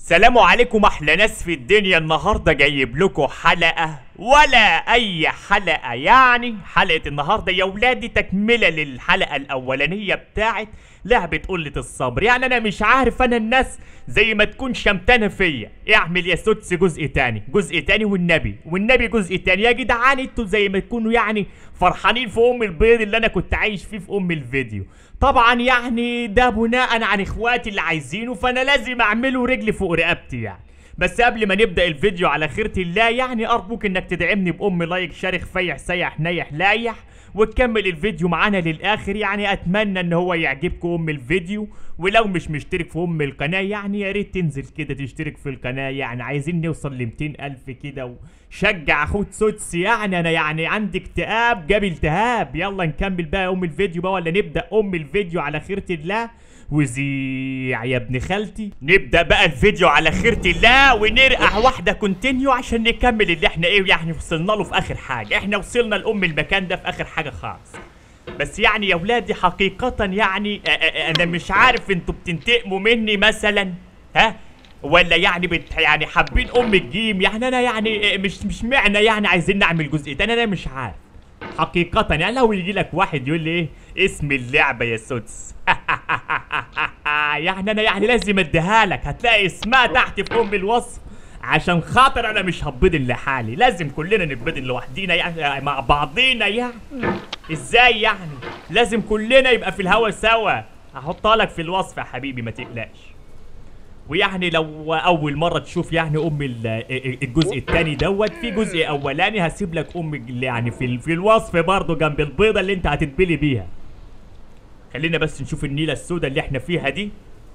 سلام عليكم احلى ناس في الدنيا النهارده جايب لكم حلقه ولا اي حلقه يعني حلقه النهارده يا ولادي تكمله للحلقه الاولانيه بتاعت لعبه قله الصبر يعني انا مش عارف انا الناس زي ما تكون شمتانه فيا اعمل يا سدس جزء تاني جزء تاني والنبي والنبي جزء تاني يا جدعان انتوا زي ما تكونوا يعني فرحانين في ام البيض اللي انا كنت عايش فيه في ام الفيديو طبعا يعني ده بناء عن اخواتي اللي عايزينه فانا لازم اعمله رجلي فوق رقبتي يعني بس قبل ما نبدا الفيديو على خيرة الله يعني ارجوك انك تدعمني بام لايك شارخ فيح سيح نيح لايح وتكمل الفيديو معانا للاخر يعني اتمنى ان هو يعجبكم ام الفيديو ولو مش مشترك في ام القناه يعني يا ريت تنزل كده تشترك في القناه يعني عايزين نوصل ل 200 الف كده وشجع اخوك سوتس يعني انا يعني عندي اكتئاب جاب التهاب يلا نكمل بقى ام الفيديو بقى ولا نبدا ام الفيديو على خيرة الله وزيع يا ابن خالتي نبدا بقى الفيديو على خيرة الله ونرقع واحده كونتينيو عشان نكمل اللي احنا ايه يعني وصلنا له في اخر حاجه احنا وصلنا لام المكان ده في اخر حاجه خالص بس يعني يا ولادي حقيقة يعني آه، آه، انا مش عارف انتوا بتنتقموا مني مثلا ها ولا يعني بت يعني حابين ام الجيم يعني انا يعني آه، مش مش معنى يعني عايزين نعمل جزء تاني انا مش عارف حقيقة يعني لو يجي لك واحد يقول لي ايه اسم اللعبة يا سدس يعني انا يعني لازم اديها لك هتلاقي اسمها تحت في ام الوصف عشان خاطر انا مش هبدن لحالي لازم كلنا نتبدن لوحدينا يعني مع بعضينا يعني ازاي يعني لازم كلنا يبقى في الهوا سوا هحطها لك في الوصف يا حبيبي ما تقلقش ويعني لو اول مره تشوف يعني ام ال- الجزء الثاني دوت في جزء اولاني هسيب لك ام ال- يعني في ال- في الوصف برضه جنب البيضه اللي انت هتتبلي بيها خلينا بس نشوف النيله السوداء اللي احنا فيها دي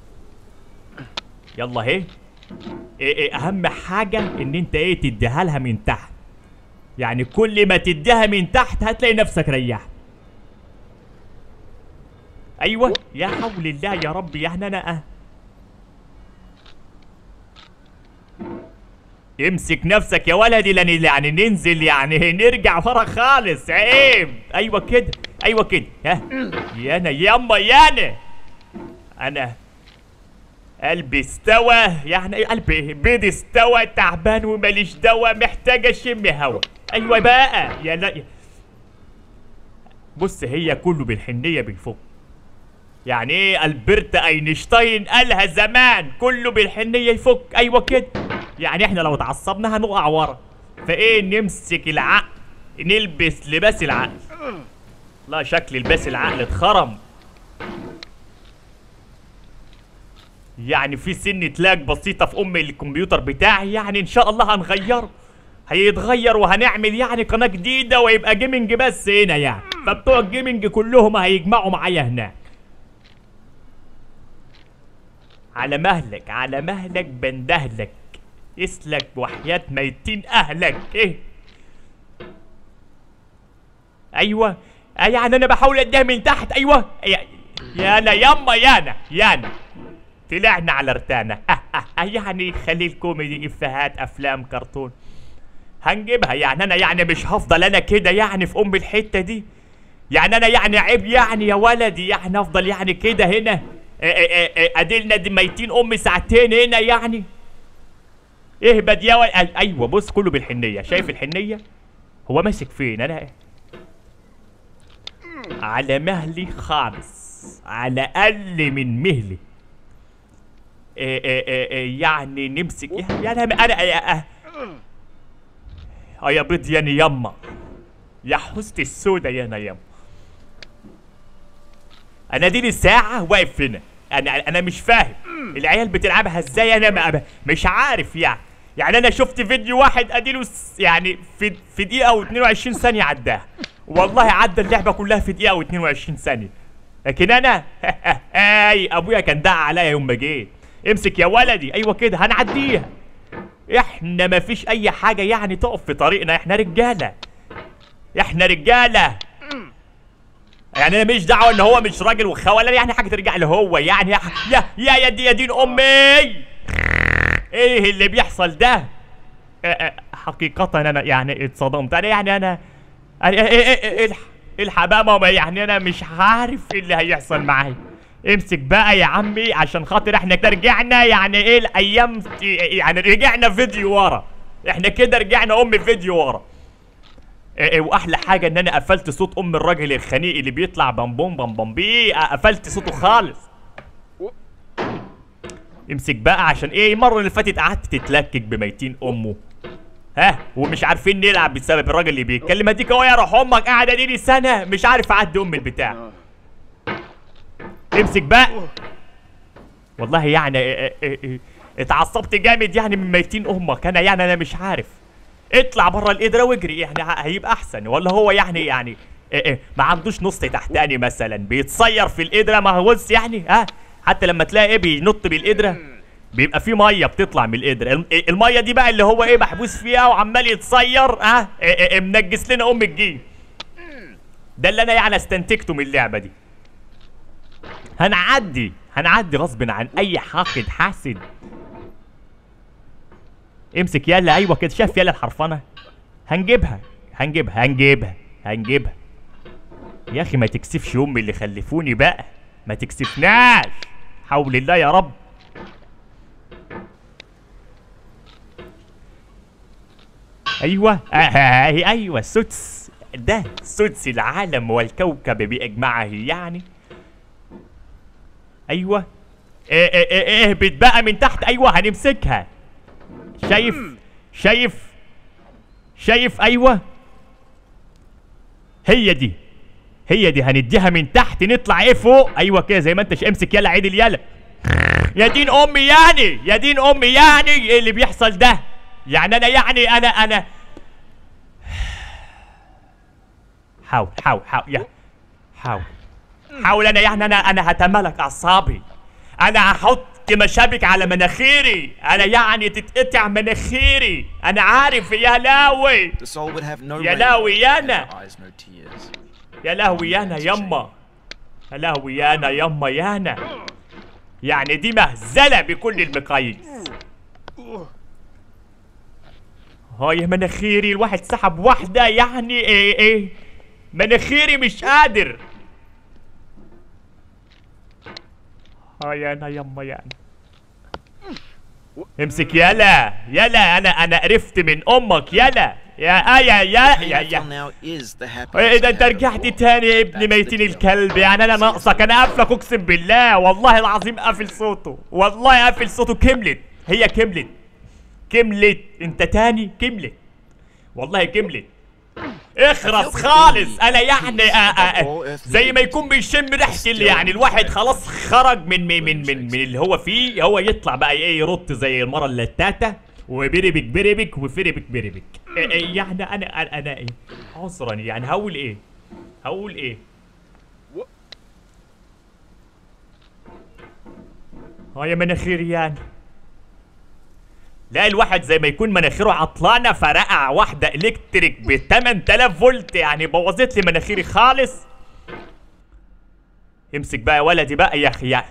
يلا اهي إيه إيه اهم حاجه ان انت ايه تديها لها من تحت يعني كل ما تديها من تحت هتلاقي نفسك ريحت ايوه يا حول الله يا رب يعني انا أه. امسك نفسك يا ولدي لان يعني ننزل يعني نرجع ورا خالص عيب ايوه كده ايوه كده ها يانا ياما يانا انا قلبي استوى يعني قلبي بيض استوى تعبان وماليش دوا محتاج اشم هوا ايوه بقى يا لا بص هي كله بالحنيه بالفوق يعني ايه البرت اينشتاين قالها زمان كله بالحنيه يفك ايوه كده يعني احنا لو اتعصبنا هنقع ورا فايه نمسك العقل نلبس لباس العقل لا شكل لباس العقل اتخرم يعني في سنة لاج بسيطة في أم الكمبيوتر بتاعي يعني إن شاء الله هنغيره هيتغير وهنعمل يعني قناة جديدة ويبقى جيمنج بس هنا يعني فبتوع الجيمنج كلهم هيجمعوا معايا هناك على مهلك على مهلك بندهلك اسلك وحياة ميتين أهلك إيه ايوه آه يعني انا بحاول اديها من تحت ايوه يا يانا ياما يانا يانا طلعنا على رتانة يعني خليل كوميدي افيهات افلام كرتون هنجيبها يعني انا يعني مش هفضل انا كده يعني في ام الحتة دي يعني انا يعني عيب يعني يا ولدي يعني افضل يعني كده هنا إيه إيه إيه إيه اديلنا دي ميتين امي ساعتين هنا يعني اهبد يا ولد ايوه بص كله بالحنية شايف الحنية هو ماسك فين انا على مهلي خالص على اقل من مهلي إيه إيه إيه إيه يعني نمسك يعني انا انا انا اه يا بيض يا يما يا حست السودة يا يما انا دي لي ساعة واقف هنا انا انا مش فاهم العيال بتلعبها ازاي انا ما مش عارف يعني يعني انا شفت فيديو واحد اديله س- يعني في في دقيقة و22 ثانية عداها والله عدى اللعبة كلها في دقيقة و22 ثانية لكن انا اي ابويا كان دعا عليا يوم ما جيت امسك يا ولدي ايوه كده هنعديها احنا ما فيش اي حاجة يعني تقف في طريقنا احنا رجالة احنا رجالة يعني انا مش دعوه ان هو مش راجل وخوله يعني حاجه ترجع له هو يعني يا يا يا, يا دي يا دين امي ايه اللي بيحصل ده آه، آه، حقيقة انا يعني اتصدمت انا يعني انا أنا- إيه- إيه- إيه- الح- الحق بقى ماما يعني انا مش عارف ايه اللي هيحصل معايا امسك بقى يا عمي عشان خاطر احنا كده رجعنا يعني ايه الايام يعني رجعنا فيديو ورا احنا كده رجعنا ام فيديو ورا إيه إيه واحلى حاجه ان انا قفلت صوت ام الراجل الخنيق اللي بيطلع بمبوم بمبوم بيه قفلت صوته خالص امسك بقى عشان ايه المره اللي فاتت قعدت تتلكك بميتين امه ها ومش عارفين نلعب بسبب الراجل اللي بيتكلم اديك اهو يا روح امك قاعد اديني سنه مش عارف اعدي ام البتاع امسك بقى والله يعني إيه إيه إيه اتعصبت جامد يعني من ميتين امك انا يعني انا مش عارف اطلع بره القدره واجري يعني ه- هيبقى احسن ولا هو يعني يعني إيه إيه ما عندوش نص تحتاني مثلا بيتصير في القدره ما هو بص يعني ها حتى لما تلاقي ايه بينط بالقدره بيبقى في ميه بتطلع من القدره الم- إيه الميه دي بقى اللي هو ايه محبوس فيها وعمال يتصير ها إيه إيه إيه منجس لنا ام الجيل ده اللي انا يعني استنتجته من اللعبه دي هنعدي هنعدي غصب عن اي حاقد حاسد امسك يلا ايوه كده شايف يلا الحرفنه هنجيبها هنجيبها هنجيبها هنجيبها يا اخي ما تكسفش امي اللي خلفوني بقى ما تكسفناش حول الله يا رب ايوه آه آه ايوه سدس ده سدس العالم والكوكب باجمعه يعني ايوه ايه ايه ايه اهبط بقى من تحت ايوه هنمسكها شايف شايف شايف ايوه هي دي هي دي هنديها من تحت نطلع ايه فوق ايوه كده زي ما انت ش- امسك يلا عيد اليلا يا دين امي يعني يا دين امي يعني ايه اللي بيحصل ده يعني انا يعني انا انا حاول حاول حاول يا حاول حاول انا يعني انا انا هتملك اعصابي انا هحط مشابك على مناخيري انا يعني تتقطع مناخيري انا عارف يا لاوي The soul would have no يا rain لاوي and يانا her eyes no tears. يا لهوي يانا يما يا لهوي يانا يما يانا يعني دي مهزلة بكل المقاييس هاي مناخيري الواحد سحب واحدة يعني ايه ايه مناخيري مش قادر هاي انا يما يعني امسك يلا يلا انا انا قرفت من امك يلا يا ايا يا Pain يا I feel يا now is the happiness ايه ده I انت had رجعت before. تاني يا ابن That's the ميتين deal. الكلب يعني انا ناقصك انا قافلك اقسم بالله والله العظيم قافل صوته والله قافل صوته كملت هي كملت كملت انت تاني كملت والله كملت اخرس خالص انا يعني آه آه آه زي ما يكون بيشم ريحه اللي يعني الواحد خلاص خرج من من من من, من اللي هو فيه هو يطلع بقى ايه يرط زي المره اللتاته وبربك بربك وفربك بربك إيه إيه يعني انا انا, أنا ايه عذرا يعني هقول ايه هقول ايه اه يا مناخيري يعني لا الواحد زي ما يكون مناخيره عطلانه فرقع واحده الكتريك ب 8000 فولت يعني بوظت لي مناخيري خالص امسك بقى يا ولدي بقى يا اخي يعني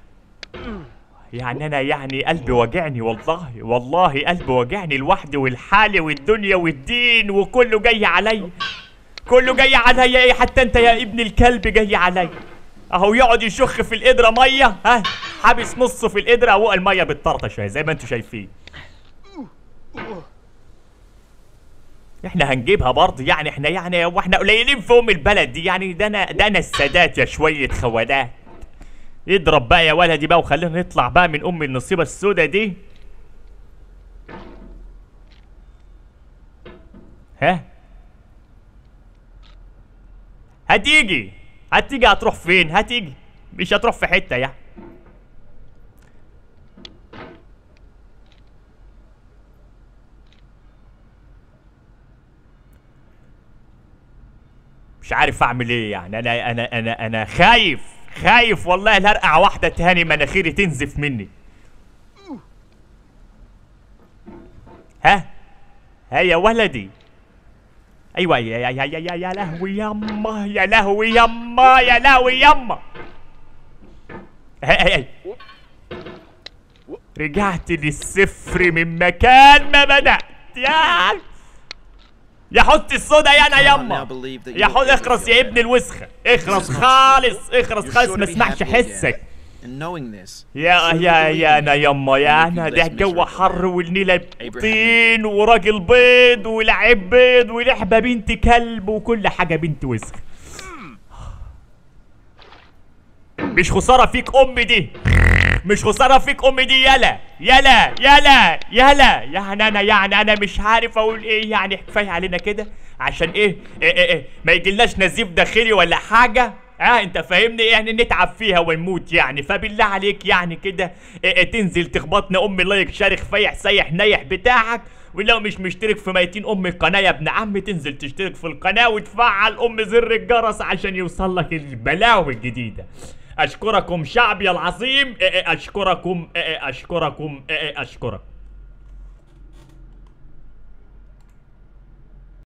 يعني انا يعني قلبي وجعني والله والله قلبي وجعني لوحدي والحالي والدنيا والدين وكله جاي عليا كله جاي عليا ايه حتى انت يا ابن الكلب جاي عليا اهو يقعد يشخ في القدره ميه ها حابس نصه في القدره اهو الميه بتطرطش اهي زي ما انتوا شايفين احنا هنجيبها برضه يعني احنا يعني واحنا قليلين في ام البلد دي يعني ده انا ده انا السادات يا شويه خوادات اضرب بقى يا ولدي بقى وخلينا نطلع بقى من ام النصيبه السوداء دي ها هتيجي هتيجي هتروح فين هتيجي مش هتروح في حته يعني مش عارف اعمل ايه يعني انا انا انا انا خايف خايف والله لا ارقع واحده تاني مناخيري تنزف مني ها ها يا ولدي ايوه يا يا يا يا يا, يا لهوي يما يا لهوي يما يا لهوي يما هي هي هي. رجعت للصفر من مكان ما بدأت يا يا حط الصودا يا انا cannot now يما believe that يا you حط will ever اخرس feel يا better. ابن الوسخه اخرس This is much خالص اخرس You're خالص sure ما to be اسمعش happy again. حسك And knowing this, يا truly يا believing يا انا يما يا you انا less ده الجو miserable حر man. والنيله Abraham طين وراجل بيض ولعيب بيض ولحبه بنت كلب وكل حاجه بنت وسخ مش خساره فيك امي دي مش خساره فيك امي دي يلا يلا يلا يلا يعني انا يعني انا مش عارف اقول ايه يعني كفايه علينا كده عشان ايه إيه إيه إيه ما يجيلناش نزيف داخلي ولا حاجه اه انت فاهمني يعني نتعب فيها ونموت يعني فبالله عليك يعني كده إيه إيه تنزل تخبطنا ام لايك شارخ فيح سيح نيح بتاعك ولو مش مشترك في ميتين ام القناه يا ابن عم تنزل تشترك في القناه وتفعل ام زر الجرس عشان يوصل لك البلاوي الجديده اشكركم شعبي العظيم إيه إيه اشكركم إيه إيه اشكركم إيه إيه اشكرك